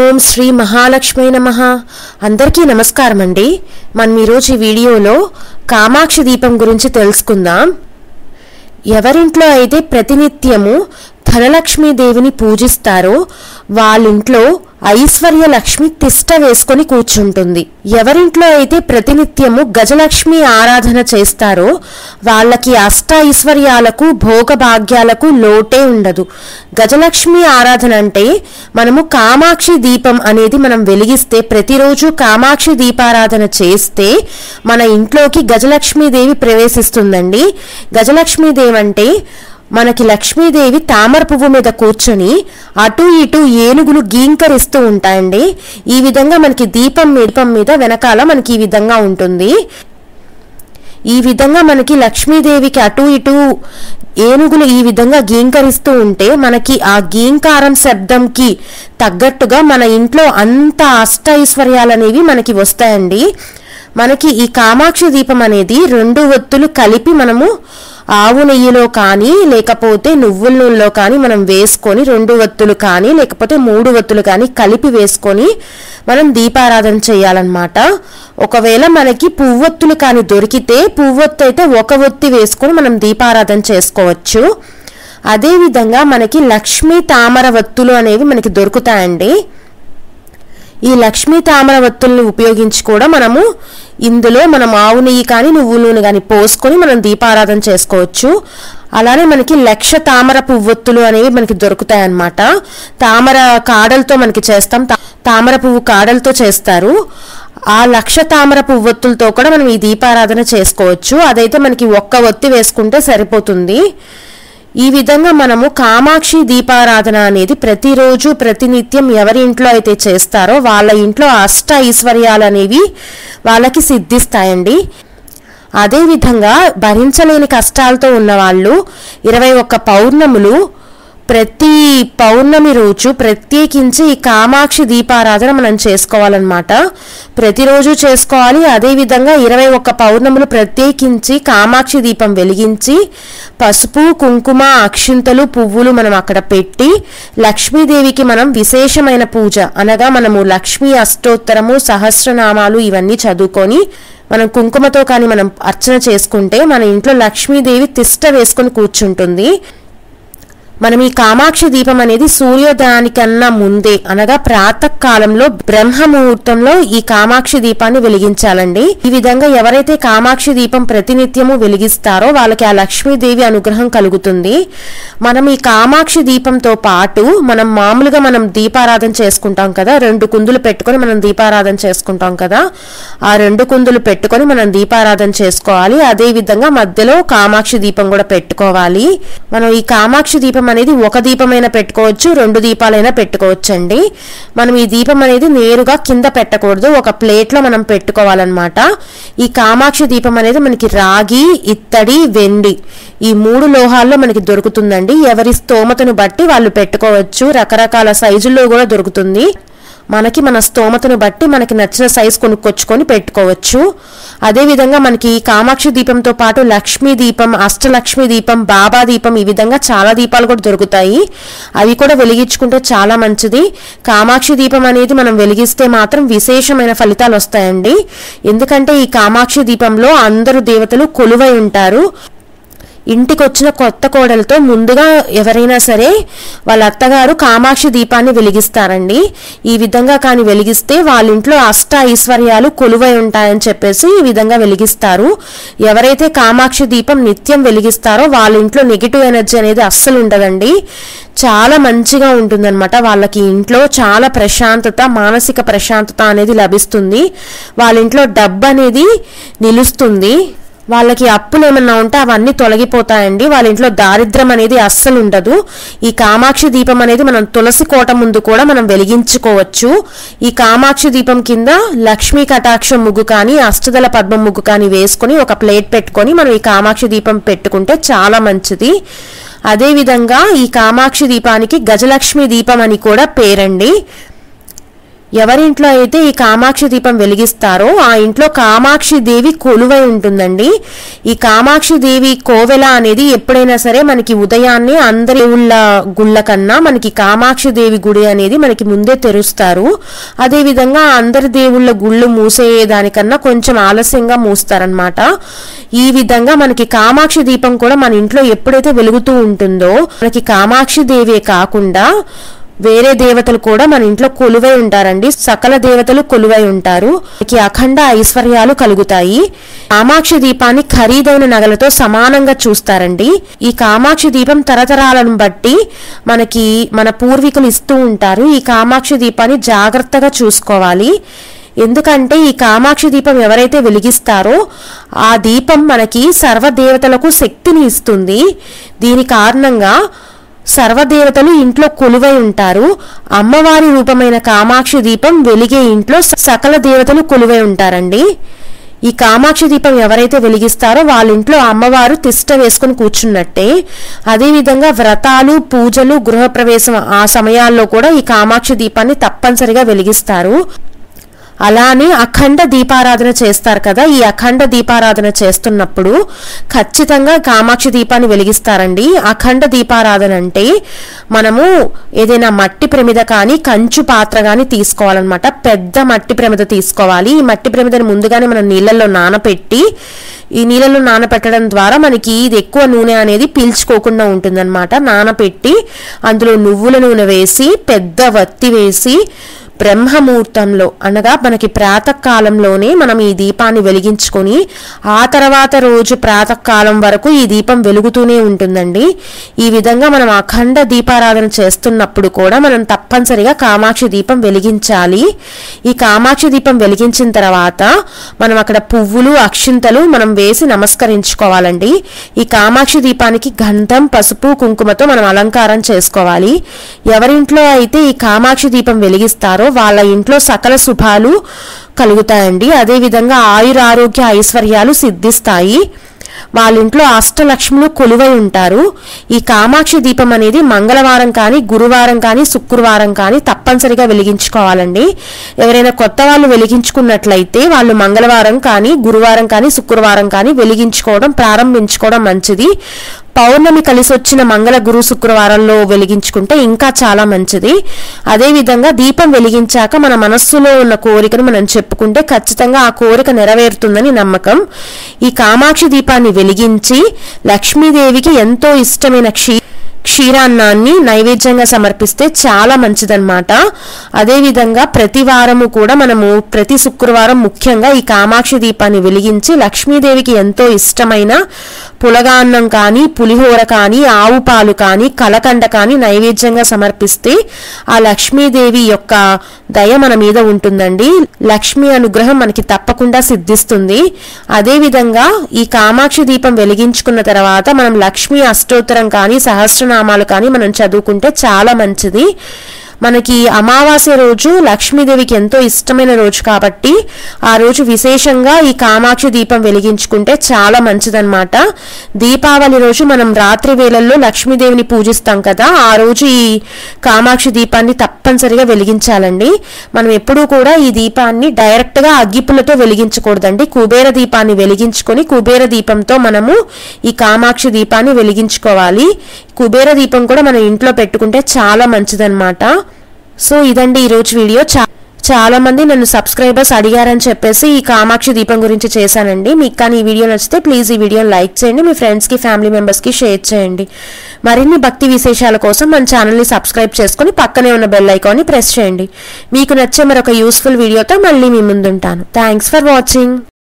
ఓం శ్రీ మహాలక్ష్మి నమ అందరికీ నమస్కారం అండి మనం ఈరోజు ఈ వీడియోలో కామాక్షి దీపం గురించి తెలుసుకుందాం ఎవరింట్లో అయితే ప్రతినిత్యము ధనలక్ష్మీదేవిని పూజిస్తారో వాళ్ళింట్లో ఐశ్వర్య లక్ష్మి తిష్ట వేసుకొని కూర్చుంటుంది ఎవరింట్లో అయితే ప్రతినిత్యము గజలక్ష్మి ఆరాధన చేస్తారో వాళ్ళకి అష్ట ఐశ్వర్యాలకు భోగభాగ్యాలకు లోటే ఉండదు గజలక్ష్మి ఆరాధన అంటే మనము కామాక్షి దీపం అనేది మనం వెలిగిస్తే ప్రతిరోజు కామాక్షి దీపారాధన చేస్తే మన ఇంట్లోకి గజలక్ష్మీదేవి ప్రవేశిస్తుందండి గజలక్ష్మీదేవి అంటే మనకి లక్ష్మీదేవి తామర పువ్వు మీద కూర్చొని అటు ఇటు ఏనుగులు గీంకరిస్తూ ఉంటాయండి ఈ విధంగా మనకి దీపం దీపం మీద వెనకాల మనకి ఈ విధంగా ఉంటుంది ఈ విధంగా మనకి లక్ష్మీదేవికి అటు ఇటు ఏనుగులు ఈ విధంగా గీంకరిస్తూ ఉంటే మనకి ఆ గీంకారం శబ్దంకి తగ్గట్టుగా మన ఇంట్లో అంత అష్ట ఐశ్వర్యాలనేవి మనకి వస్తాయండి మనకి ఈ కామాక్షి దీపం అనేది రెండు ఒత్తులు కలిపి మనము ఆవు నెయ్యిలో కానీ లేకపోతే నువ్వుల నూనెలో కానీ మనం వేసుకొని రెండు ఒత్తులు కానీ లేకపోతే మూడు ఒత్తులు కానీ కలిపి వేసుకొని మనం దీపారాధన చేయాలన్నమాట ఒకవేళ మనకి పువ్వొత్తులు కానీ దొరికితే పువ్వొత్తు అయితే ఒక ఒత్తి వేసుకొని మనం దీపారాధన చేసుకోవచ్చు అదేవిధంగా మనకి లక్ష్మీ తామర ఒత్తులు అనేవి మనకి దొరుకుతాయండి ఈ లక్ష్మీ తామర వత్తుల్ని ఉపయోగించి కూడా మనము ఇందులో మనం ఆవు నెయ్యి కానీ నువ్వు నూనె కానీ పోసుకొని మనం దీపారాధన చేసుకోవచ్చు అలానే మనకి లక్ష తామర పువ్వొత్తులు అనేవి మనకి దొరుకుతాయి అన్నమాట తామర కాడలతో మనకి చేస్తాం తా- తామర పువ్వు కాడలతో చేస్తారు ఆ లక్ష తామర పువ్వొత్తులతో కూడా మనం ఈ దీపారాధన చేసుకోవచ్చు అదైతే మనకి ఒక్క ఒత్తి వేసుకుంటే సరిపోతుంది ఈ విధంగా మనము కామాక్షి దీపారాధన అనేది ప్రతిరోజు ప్రతినిత్యం ఎవరి ఇంట్లో అయితే చేస్తారో వాళ్ళ ఇంట్లో అష్ట ఐశ్వర్యాలు అనేవి వాళ్ళకి సిద్ధిస్తాయండి అదేవిధంగా భరించలేని కష్టాలతో ఉన్నవాళ్ళు ఇరవై ఒక్క పౌర్ణములు ప్రతి పౌర్ణమి రోజు ప్రత్యేకించి ఈ కామాక్షి దీపారాధన మనం చేసుకోవాలన్నమాట ప్రతిరోజు చేసుకోవాలి అదేవిధంగా ఇరవై ఒక్క పౌర్ణములు ప్రత్యేకించి కామాక్షి దీపం వెలిగించి పసుపు కుంకుమ అక్షింతలు పువ్వులు మనం అక్కడ పెట్టి లక్ష్మీదేవికి మనం విశేషమైన పూజ అనగా మనము లక్ష్మీ అష్టోత్తరము సహస్రనామాలు ఇవన్నీ చదువుకొని మనం కుంకుమతో కానీ మనం అర్చన చేసుకుంటే మన ఇంట్లో లక్ష్మీదేవి తిష్ట వేసుకొని కూర్చుంటుంది మనం ఈ కామాక్షి దీపం అనేది సూర్యోదయానికన్నా ముందే అనగా ప్రాతకాలంలో బ్రహ్మ ముహూర్తంలో ఈ కామాక్షి దీపాన్ని వెలిగించాలండి ఈ విధంగా ఎవరైతే కామాక్షి దీపం ప్రతినిత్యము వెలిగిస్తారో వాళ్ళకి ఆ లక్ష్మీదేవి అనుగ్రహం కలుగుతుంది మనం ఈ కామాక్షి దీపంతో పాటు మనం మామూలుగా మనం దీపారాధన చేసుకుంటాం కదా రెండు కుందులు పెట్టుకొని మనం దీపారాధన చేసుకుంటాం కదా ఆ రెండు కుందులు పెట్టుకొని మనం దీపారాధన చేసుకోవాలి అదే విధంగా మధ్యలో కామాక్షి దీపం కూడా పెట్టుకోవాలి మనం ఈ కామాక్షి దీపం అనేది ఒక దీపమైనా పెట్టుకోవచ్చు రెండు దీపాలైనా పెట్టుకోవచ్చు అండి మనం ఈ దీపం అనేది నేరుగా కింద పెట్టకూడదు ఒక ప్లేట్లో మనం పెట్టుకోవాలన్నమాట ఈ కామాక్షి దీపం అనేది మనకి రాగి ఇత్తడి వెండి ఈ మూడు లోహాల్లో మనకి దొరుకుతుందండి ఎవరి స్తోమతను బట్టి వాళ్ళు పెట్టుకోవచ్చు రకరకాల సైజుల్లో కూడా దొరుకుతుంది మనకి మన స్తోమతను బట్టి మనకి నచ్చిన సైజ్ కొనుక్కొచ్చుకొని పెట్టుకోవచ్చు అదేవిధంగా మనకి కామాక్షి దీపంతో పాటు లక్ష్మీ దీపం అష్టలక్ష్మి దీపం బాబా దీపం ఈ విధంగా చాలా దీపాలు కూడా దొరుకుతాయి అవి కూడా వెలిగించుకుంటే చాలా మంచిది కామాక్షి దీపం అనేది మనం వెలిగిస్తే మాత్రం విశేషమైన ఫలితాలు వస్తాయండి ఎందుకంటే ఈ కామాక్షి దీపంలో అందరూ దేవతలు కొలువై ఉంటారు ఇంటికి వచ్చిన కొత్త కోడలతో ముందుగా ఎవరైనా సరే వాళ్ళ అత్తగారు కామాక్షి దీపాన్ని వెలిగిస్తారండి ఈ విధంగా కానీ వెలిగిస్తే వాళ్ళ ఇంట్లో అష్ట ఐశ్వర్యాలు కొలువై ఉంటాయని చెప్పేసి ఈ విధంగా వెలిగిస్తారు ఎవరైతే కామాక్షి దీపం నిత్యం వెలిగిస్తారో వాళ్ళ ఇంట్లో నెగిటివ్ ఎనర్జీ అనేది అస్సలు ఉండదండి చాలా మంచిగా ఉంటుందన్నమాట వాళ్ళకి ఇంట్లో చాలా ప్రశాంతత మానసిక ప్రశాంతత అనేది లభిస్తుంది వాళ్ళ ఇంట్లో డబ్బు అనేది నిలుస్తుంది వాళ్ళకి అప్పులు ఏమన్నా ఉంటే అవన్నీ తొలగిపోతాయండి వాళ్ళ ఇంట్లో దారిద్రం అనేది అస్సలు ఉండదు ఈ కామాక్షి దీపం అనేది మనం తులసి కోట ముందు కూడా మనం వెలిగించుకోవచ్చు ఈ కామాక్షి దీపం కింద లక్ష్మీ కటాక్షం ముగ్గు కానీ అష్టదల పద్మం ముగ్గు కానీ వేసుకొని ఒక ప్లేట్ పెట్టుకొని మనం ఈ కామాక్షి దీపం పెట్టుకుంటే చాలా మంచిది అదేవిధంగా ఈ కామాక్షి దీపానికి గజలక్ష్మి దీపం అని కూడా పేరండి ఎవరింట్లో అయితే ఈ కామాక్షి దీపం వెలిగిస్తారో ఆ ఇంట్లో కామాక్షి దేవి కొలువై ఉంటుందండి ఈ కామాక్షి దేవి కోవెల అనేది ఎప్పుడైనా సరే మనకి ఉదయాన్నే అందరి దేవుళ్ళ గుళ్ళ కన్నా మనకి కామాక్షి దేవి గుడి అనేది మనకి ముందే తెరుస్తారు అదే విధంగా అందరి దేవుళ్ళ గుళ్ళు మూసేదానికన్నా కొంచెం ఆలస్యంగా మూస్తారనమాట ఈ విధంగా మనకి కామాక్షి దీపం కూడా మన ఇంట్లో ఎప్పుడైతే వెలుగుతూ ఉంటుందో మనకి కామాక్షి దేవే కాకుండా వేరే దేవతలు కూడా మన ఇంట్లో కొలువై ఉంటారండి సకల దేవతలు కొలువై ఉంటారు మనకి అఖండ ఐశ్వర్యాలు కలుగుతాయి కామాక్షి దీపాన్ని ఖరీదైన నగలతో సమానంగా చూస్తారండి ఈ కామాక్షి దీపం తరతరాలను బట్టి మనకి మన పూర్వీకులు ఇస్తూ ఉంటారు ఈ కామాక్షి దీపాన్ని జాగ్రత్తగా చూసుకోవాలి ఎందుకంటే ఈ కామాక్షి దీపం ఎవరైతే వెలిగిస్తారో ఆ దీపం మనకి సర్వదేవతలకు శక్తిని ఇస్తుంది దీని కారణంగా సర్వదేవతలు ఇంట్లో కొలువై ఉంటారు అమ్మవారి రూపమైన కామాక్షి దీపం వెలిగే ఇంట్లో సకల దేవతలు కొలువై ఉంటారండి ఈ కామాక్షి దీపం ఎవరైతే వెలిగిస్తారో వాళ్ళ ఇంట్లో అమ్మవారు తిష్ట వేసుకుని కూర్చున్నట్టే అదేవిధంగా వ్రతాలు పూజలు గృహప్రవేశం ఆ సమయాల్లో కూడా ఈ కామాక్షి దీపాన్ని తప్పనిసరిగా వెలిగిస్తారు అలానే అఖండ దీపారాధన చేస్తారు కదా ఈ అఖండ దీపారాధన చేస్తున్నప్పుడు ఖచ్చితంగా కామాక్షి దీపాన్ని వెలిగిస్తారండి అఖండ దీపారాధన అంటే మనము ఏదైనా మట్టి ప్రమిద కానీ కంచు పాత్ర కానీ తీసుకోవాలన్నమాట పెద్ద మట్టి ప్రమిద తీసుకోవాలి ఈ మట్టి ప్రమిదని ముందుగానే మనం నీళ్ళల్లో నానపెట్టి ఈ నీళ్ళలో నానపెట్టడం ద్వారా మనకి ఇది ఎక్కువ నూనె అనేది పీల్చుకోకుండా ఉంటుందన్నమాట నానపెట్టి అందులో నువ్వుల నూనె వేసి పెద్ద వత్తి వేసి బ్రహ్మముహూర్తంలో అనగా మనకి ప్రాతకాలంలోనే మనం ఈ దీపాన్ని వెలిగించుకొని ఆ తర్వాత రోజు ప్రాతకాలం వరకు ఈ దీపం వెలుగుతూనే ఉంటుందండి ఈ విధంగా మనం అఖండ దీపారాధన చేస్తున్నప్పుడు కూడా మనం తప్పనిసరిగా కామాక్షి దీపం వెలిగించాలి ఈ కామాక్షి దీపం వెలిగించిన తర్వాత మనం అక్కడ పువ్వులు అక్షింతలు మనం వేసి నమస్కరించుకోవాలండి ఈ కామాక్షి దీపానికి గంధం పసుపు కుంకుమతో మనం అలంకారం చేసుకోవాలి ఎవరింట్లో అయితే ఈ కామాక్షి దీపం వెలిగిస్తారో వాళ్ళ ఇంట్లో సకల శుభాలు కలుగుతాయండి అదేవిధంగా ఆయురారోగ్య ఐశ్వర్యాలు సిద్ధిస్తాయి వాళ్ళ ఇంట్లో అష్టలక్ష్ములు కొలువై ఉంటారు ఈ కామాక్షి దీపం అనేది మంగళవారం కానీ గురువారం కానీ శుక్రవారం కానీ తప్పనిసరిగా వెలిగించుకోవాలండి ఎవరైనా కొత్త వాళ్ళు వెలిగించుకున్నట్లయితే వాళ్ళు మంగళవారం కానీ గురువారం కానీ శుక్రవారం కానీ వెలిగించుకోవడం ప్రారంభించుకోవడం మంచిది పౌర్ణమి కలిసి వచ్చిన మంగళ గురు శుక్రవారంలో వెలిగించుకుంటే ఇంకా చాలా మంచిది అదేవిధంగా దీపం వెలిగించాక మన మనస్సులో ఉన్న కోరికను మనం చెప్పుకుంటే ఖచ్చితంగా ఆ కోరిక నెరవేరుతుందని నమ్మకం ఈ కామాక్షి దీపాన్ని వెలిగించి లక్ష్మీదేవికి ఎంతో ఇష్టమైన క్షీ క్షీరాన్నాన్ని నైవేద్యంగా సమర్పిస్తే చాలా మంచిదన్నమాట అదేవిధంగా ప్రతి వారము కూడా మనము ప్రతి శుక్రవారం ముఖ్యంగా ఈ కామాక్షి దీపాన్ని వెలిగించి లక్ష్మీదేవికి ఎంతో ఇష్టమైన పులగాన్నం కానీ పులిహోర కానీ ఆవు పాలు కానీ కలకండ కానీ నైవేద్యంగా సమర్పిస్తే ఆ లక్ష్మీదేవి యొక్క దయ మన మీద ఉంటుందండి లక్ష్మీ అనుగ్రహం మనకి తప్పకుండా సిద్ధిస్తుంది అదేవిధంగా ఈ కామాక్షి దీపం వెలిగించుకున్న తర్వాత మనం లక్ష్మీ అష్టోత్తరం కానీ సహస్రనామాలు కానీ మనం చదువుకుంటే చాలా మంచిది మనకి అమావాస్య రోజు లక్ష్మీదేవికి ఎంతో ఇష్టమైన రోజు కాబట్టి ఆ రోజు విశేషంగా ఈ కామాక్షి దీపం వెలిగించుకుంటే చాలా మంచిదన్నమాట దీపావళి రోజు మనం రాత్రి వేళల్లో లక్ష్మీదేవిని పూజిస్తాం కదా ఆ రోజు ఈ కామాక్షి దీపాన్ని తప్పనిసరిగా వెలిగించాలండి మనం ఎప్పుడూ కూడా ఈ దీపాన్ని డైరెక్ట్గా అగ్గిపుల్లతో వెలిగించకూడదండి కుబేర దీపాన్ని వెలిగించుకొని కుబేర దీపంతో మనము ఈ కామాక్షి దీపాన్ని వెలిగించుకోవాలి కుబేర దీపం కూడా మన ఇంట్లో పెట్టుకుంటే చాలా మంచిదన్నమాట సో ఇదండి ఈరోజు వీడియో చా చాలా మంది నన్ను సబ్స్క్రైబర్స్ అడిగారని చెప్పేసి ఈ కామాక్షి దీపం గురించి చేశానండి మీకు కానీ ఈ వీడియో నచ్చితే ప్లీజ్ ఈ వీడియోని లైక్ చేయండి మీ ఫ్రెండ్స్కి ఫ్యామిలీ మెంబర్స్కి షేర్ చేయండి మరిన్ని భక్తి విశేషాల కోసం మన ఛానల్ని సబ్స్క్రైబ్ చేసుకుని పక్కనే ఉన్న బెల్ ఐకాన్ని ప్రెస్ చేయండి మీకు నచ్చే మరొక యూస్ఫుల్ వీడియోతో మళ్ళీ మీ ముందుంటాను థ్యాంక్స్ ఫర్ వాచింగ్